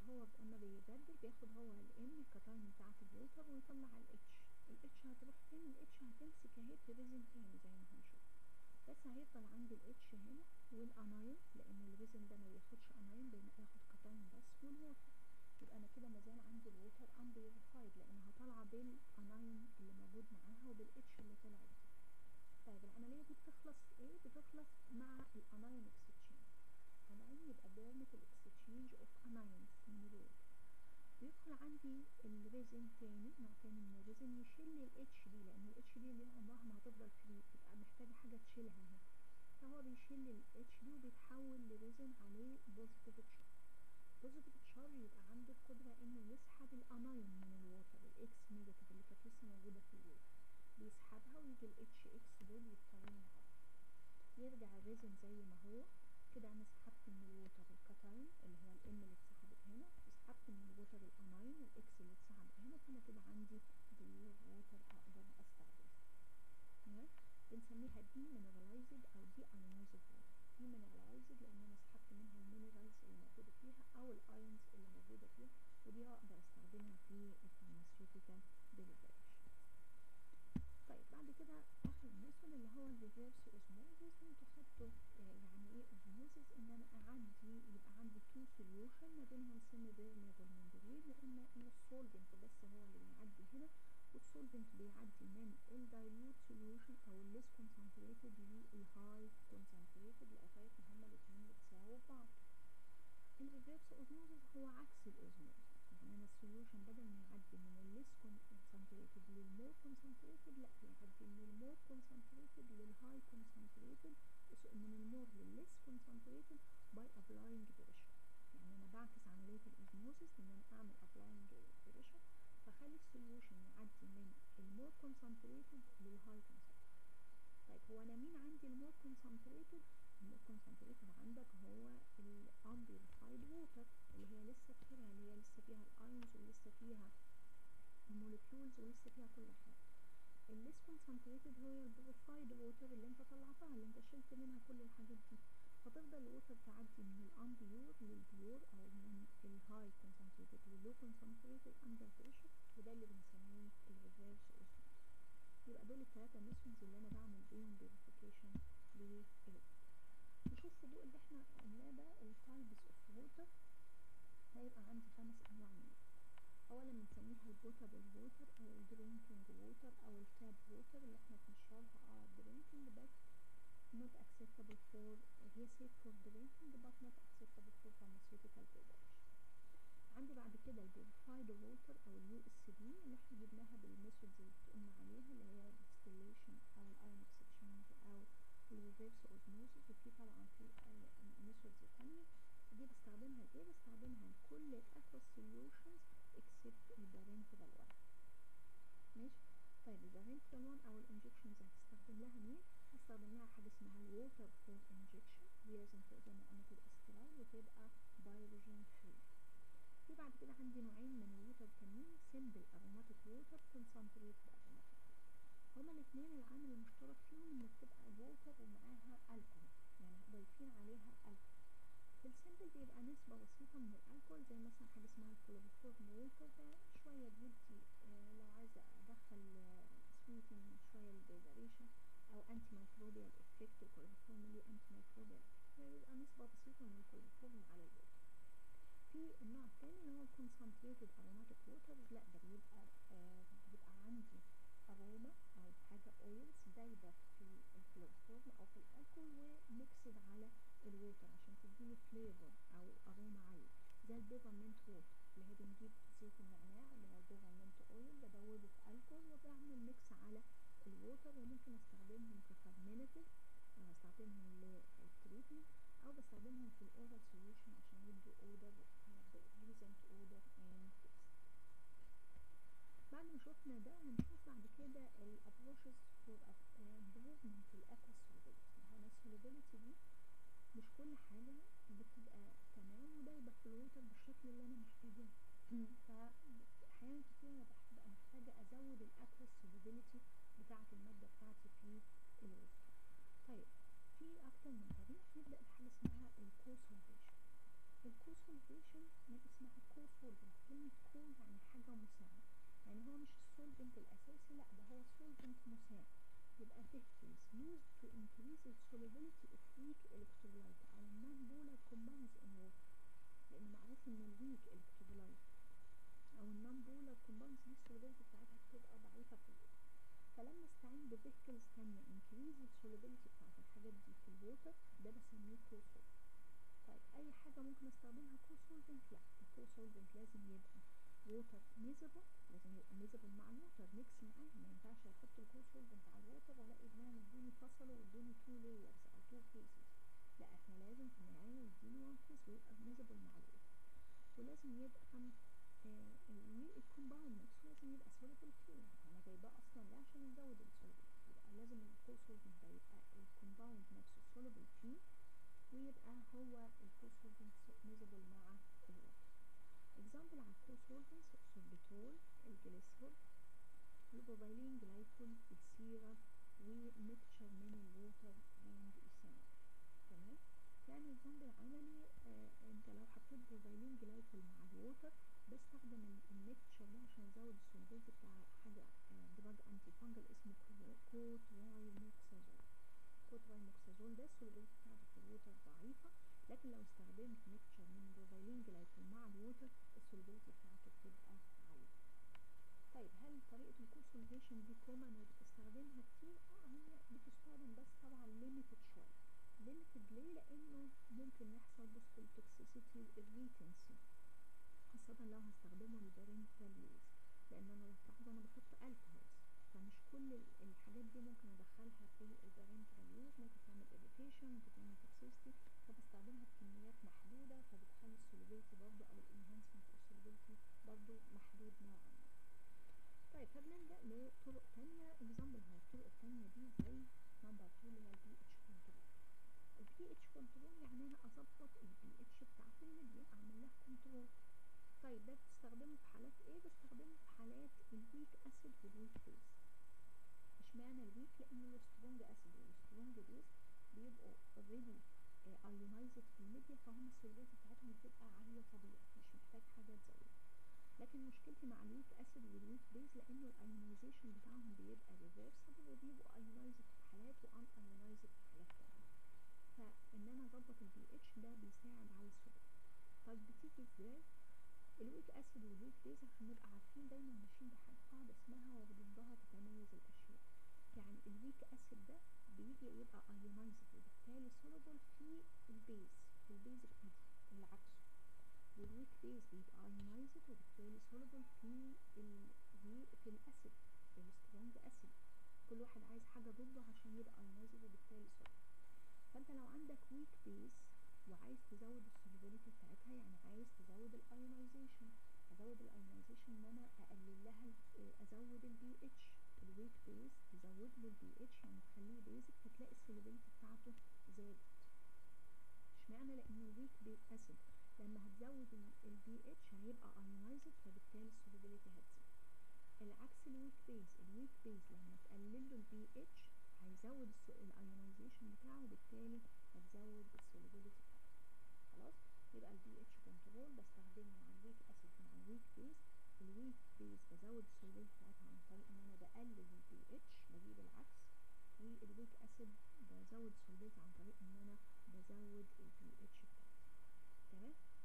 هو اما بيبدل بياخد هو الام الكتاين بتاعت الووتر ويطلع الاتش الاتش هتروح فين الاتش هتمسك اهي بريزن تاني زي ما هنشوف بس هيفضل عندي الاتش هنا والانايون لان الريزن ده ما بياخدش انايون بياخد كتاين بس والووتر يبقى انا كده مازال عندي الووتر unpurified لانها طالعه بالانايون اللي موجود معاها وبالاتش اللي طلعت دي طيب العمليه دي بتخلص ايه بتخلص مع الانايون اكستشينج انايون يبقى بيرمت الاكستشينج اوف انايونز من الووتر بيدخل عندي الريزن تاني نوع تاني من الريزن يشيل الاتش دي لان الاتش دي اللي عمرها ما هتفضل فري تبقى محتاجه حاجه تشيلها اهي فهو بيشيل الاتش دي وبيتحول لريزن عليه بوزيتيف تشارج بوزيتيف تشارج يبقى عنده القدره انه يسحب الانايون من الووتر الاكس نيجاتيف اللي كانت لسه موجوده في الووتر بيسحبها ويجي الاتش اكس دول يتكونوا مع بعض يرجع الريزن زي ما هو كده انا سحبت من الووتر الكاتاين اللي هو الام اللي اتسحبت هنا وسحبت من الووتر الاناين الاكس اللي اتسحب هنا فانا كده عندي بيور ووتر اقدر استخدمها تمام بنسميها دي مينراليزد او دي انايزد ووتر دي مينراليزد لان انا سحبت منها المينرالز اللي موجوده فيها او الايونز اللي موجوده فيها ودي اقدر استخدمها في الفارماسيوتيكال ديليفريشن طيب بعد كده اخر ميثود اللي هو الريفيرس اوزموزيس انتوا خدتوا يعني ايه اوزموزيس ان انا اعدي يبقى عندي تو سوليوشن ما بينهم سيمي بيرميبل ممبرين واما ان السولفنت بس هو اللي بيعدي هنا والسولفنت بيعدي من الدايلوت سوليوشن او الليس كونسنتريتد للهاي كونسنتريتد لغايه ما هما الاثنين يتساووا بعض الريفيرس اوزموزيس هو عكس الاوزموزيس يعني انا السوليوشن بدل ما يعدي من الليس كونسنتريتد للمور كونسنتريتد لا بيعدي من المور كونسنتريتد للهاي كونسنتريتد من المور للليس كونسنتريتد باي ابلاينج بريشر يعني انا بعكس عمليه الاوزموزيس ان انا اعمل ابلاينج بريشر فخلي السوليوشن يعدي من المور كونسنتريتد للهاي كونسنتريتد طيب هو انا مين عندي المور كونسنتريتد المور كونسنتريتد عندك هو الامبيرفايد ووتر اللي هي لسه فيها اللي هي لسه فيها الايونز ولسه فيها الموليكيولز ولسه فيها كل حاجه الليس كونسنتريتد هي البيورفايد ووتر اللي انت طلعتها اللي انت شلت منها كل الحاجات دي فتفضل الووتر تعدي من الامبيور للبيور او من الهاي كونسنتريتد لللو كونسنتريتد اندر بريشر وده اللي بنسميه الريفيرس اوزموس يبقى دول الثلاثه ميثودز اللي انا بعمل بيهم فيريفيكيشن للووتر نشوف في ضوء اللي احنا قلناه ده التايبس اوف ووتر هيبقى عندي خمس انواع منه اولا بنسميها البوتابل ووتر او الدرينكينج ووتر او التاب ووتر اللي احنا بنشربها اه درينكينج بس not acceptable for هي safe for drinking but not acceptable for pharmaceutical preparation عندي بعد كده البيورفايد ووتر او اليو اس بي اللي احنا جبناها بالميثودز اللي قلنا عليها اللي هي distillation او الايون اكسشينج او الريفيرس اوزموسيس وفي طبعا في ميثودز تانية دي بستخدمها لايه بستخدمها لكل الاكوا سوليوشنز اكسبت البارنتال وان ماشي طيب البارنتال وان او الانجكشنز هتستخدم لها مين هستخدم لها حاجه اسمها الووتر فور انجكشن دي لازم زي ما قلنا تبقى ستيرايل وتبقى بايولوجين فري في بعد كده عندي نوعين من الووتر تانيين سيمبل اروماتيك ووتر كونسنتريت اروماتيك هما الاثنين العامل المشترك فيهم ان بتبقى الووتر ومعاها الكحول يعني ضايفين عليها الكحول في السيمبل بيبقى نسبة بسيطة من الألكول زي مثلا حاجة اسمها الكلوروفورم ووتر ده شوية بيدي آه لو عايزة أدخل سويتنج شوية البريباريشن أو أنتي ميكروبيال إفكت الكلوروفورم ليه أنتي ميكروبيال بيبقى نسبة بسيطة من الكلوروفورم على الووتر في النوع الثاني اللي هو الكونسنتريتد اروماتيك ووتر لا ده بيبقى آه بيبقى عندي اروما او حاجه اويلز دايبه في الكلوروفورم او في الالكول وميكسد على الووتر عشان تديني فليفر او اروما عاليه زي البيفرمنت ووتر اللي هي بنجيب زيت النعناع اللي هو البيفرمنت اويل بدوبه في الكول وبعمل ميكس على الووتر وممكن استخدمهم كفرمنتيف او استخدمهم للتريتمنت او بستخدمهم في الاورال سوليوشن عشان يدوا اودر بليزنت اودر اند تيست بعد ما شفنا ده هنشوف بعد كده الابروشز فور امبروفمنت الاكوا سوليبيليتي هنا السوليبيليتي دي مش كل حاجه بتبقى تمام ودايبه في الووتر بالشكل اللي انا محتاجاه فاحيانا كتير انا ببقى محتاجه ازود الاكوا سوليبيليتي بتاعه الماده بتاعتي في الووتر طيب في اكتر من طريقه نبدا بحاجه اسمها الكوسولفيشن الكوسولفيشن من اسمها كو solvent كلمة co يعني حاجة مساعدة يعني هو مش السولفنت الأساسي لا ده هو solvent مساعد يبقى vehicles used to increase the solubility of weak electrolyte أو non-polar compounds in water لأن معروف إن الويك electrolyte أو النون بولر compounds دي السولوبيلتي بتاعتها بتبقى ضعيفة في الووتر فلما استعين بفيكلز تانية increase the solubility بتاعت الحاجات دي في الووتر ده بسميه كو solvent طيب أي حاجة ممكن استخدمها كو solvent لا الكو solvent لازم يبقى ووتر ميزبل لازم يبقى ميزبل مع الووتر ميكس معاها ما ينفعش احط الكو solvent على الووتر والاقي انهم ادوني فصلوا وادوني تو لايرز او تو فيزز لا احنا لازم في النهاية يديني وان فيز ويبقى ميزبل مع الووتر ولازم يبقى الكومباوند نفسه لازم يبقى soluble فيه انا جايباه اصلا ليه عشان نزود السولوبل يبقى لازم الكو solvent ده يبقى الكومباوند نفسه soluble فيه ويبقى هو الكو solvent ميزبل مع الووتر اكزامبل على الكو solvents السوربيتول الجليسرول البروبايلين جلايكول السيرب وميكتشر من الووتر اند ايثانول تمام يعني اكزامبل عملي آه انت لو حطيت بروبايلين جلايكول مع الووتر بستخدم الميكتشر ده عشان ازود السولفيت بتاع حاجه آه دراج انتي فانجل اسمه كوترايموكسازول كوترايموكسازول ده السولفيت بتاعته في الووتر ضعيفه لكن لو استخدمت ميكتشر من بروبايلين جلايكول مع الووتر السولفيت بتاعته بتبقى عاليه طيب هل طريقه الكونسولفيشن دي كومن وبتستخدمها كتير اه هي بتستخدم بس طبعا ليميتد شويه ليميتد ليه لانه ممكن يحصل بوست التوكسيسيتي الريتنسي خاصة لو هستخدمه للبارنتال يوز لان انا لو تلاحظوا انا بحط الكهولز فمش كل الحاجات دي ممكن ادخلها في البارنتال يوز ممكن تعمل اريتيشن ممكن تعمل توكسيسيتي فبستخدمها بكميات محدودة فبتخلي السولوبيلتي برضو او الانهانسمنت اوف السولوبيلتي برضو محدود نوعا ما طيب فبنلجأ لطرق تانية اكزامبل هو الطرق التانية دي زي نمبر 2 اللي هي البي اتش كنترول البي اتش كنترول يعني انا اظبط البي اتش بتاعت الميديا اعمل لها كنترول طيب ده بتستخدمه في حالات ايه بستخدمه في حالات الويك اسيد والويك بيز اشمعنى الويك لان السترونج اسيد والسترونج بيز بيبقوا اوريدي ايونايزد في الميديا فهم السولفيت بتاعتهم بتبقى عاليه طبيعي مش محتاج حاجه تزودها لكن مشكلتي مع الويك اسيد والويك بيز لانه الايونايزيشن بتاعهم بيبقى ريفرسبل وبيبقوا ايونايزد في حالات وان ايونايزد في حالات تانية فان انا اظبط البي اتش ده بيساعد على السولفيت طيب بتيجي ازاي الويك اسيد والويك بيز عشان نبقى عارفين دايما ماشيين بحاجه قاعده اسمها وضدها تتميز الاشياء يعني الويك اسيد ده بيجي يبقى ايونايزد وبالتالي soluble في البيز في البيز دي اللي عكسه والويك بيز بيبقى ايونايزد وبالتالي soluble في ال في الاسيد في السترونج اسيد كل واحد عايز حاجه ضده عشان يبقى ايونايزد وبالتالي soluble فانت لو عندك ويك بيز وعايز تزود السولوبيليتي بتاعتها يعني عايز تزود الايونايزيشن ازود الايونايزيشن ان انا اقلل لها ازود البي اتش الويك بيز تزود له البي اتش يعني تخليه بيزك فتلاقي السولوبيليتي بتاعته زادت اشمعنى لان الويك اسيد لما هتزود البي اتش هيبقى ايونايزد فبالتالي السولوبيليتي هتزيد العكس الويك بيز الويك بيز لما تقلل له البي اتش هيزود الايونايزيشن بتاعه وبالتالي هتزود السولوبيليتي بتاعته خلاص يبقى البي اتش كنترول بستخدمه مع الويك اسيد مع الويك بيز الويك بيز بزود السولوبيليتي بتاعتها عن طريق ان انا بقلل البي اتش بجيب العكس والويك اسيد بزود السولوبيليتي عن طريق ان انا بزود البي اتش بتاعتي تمام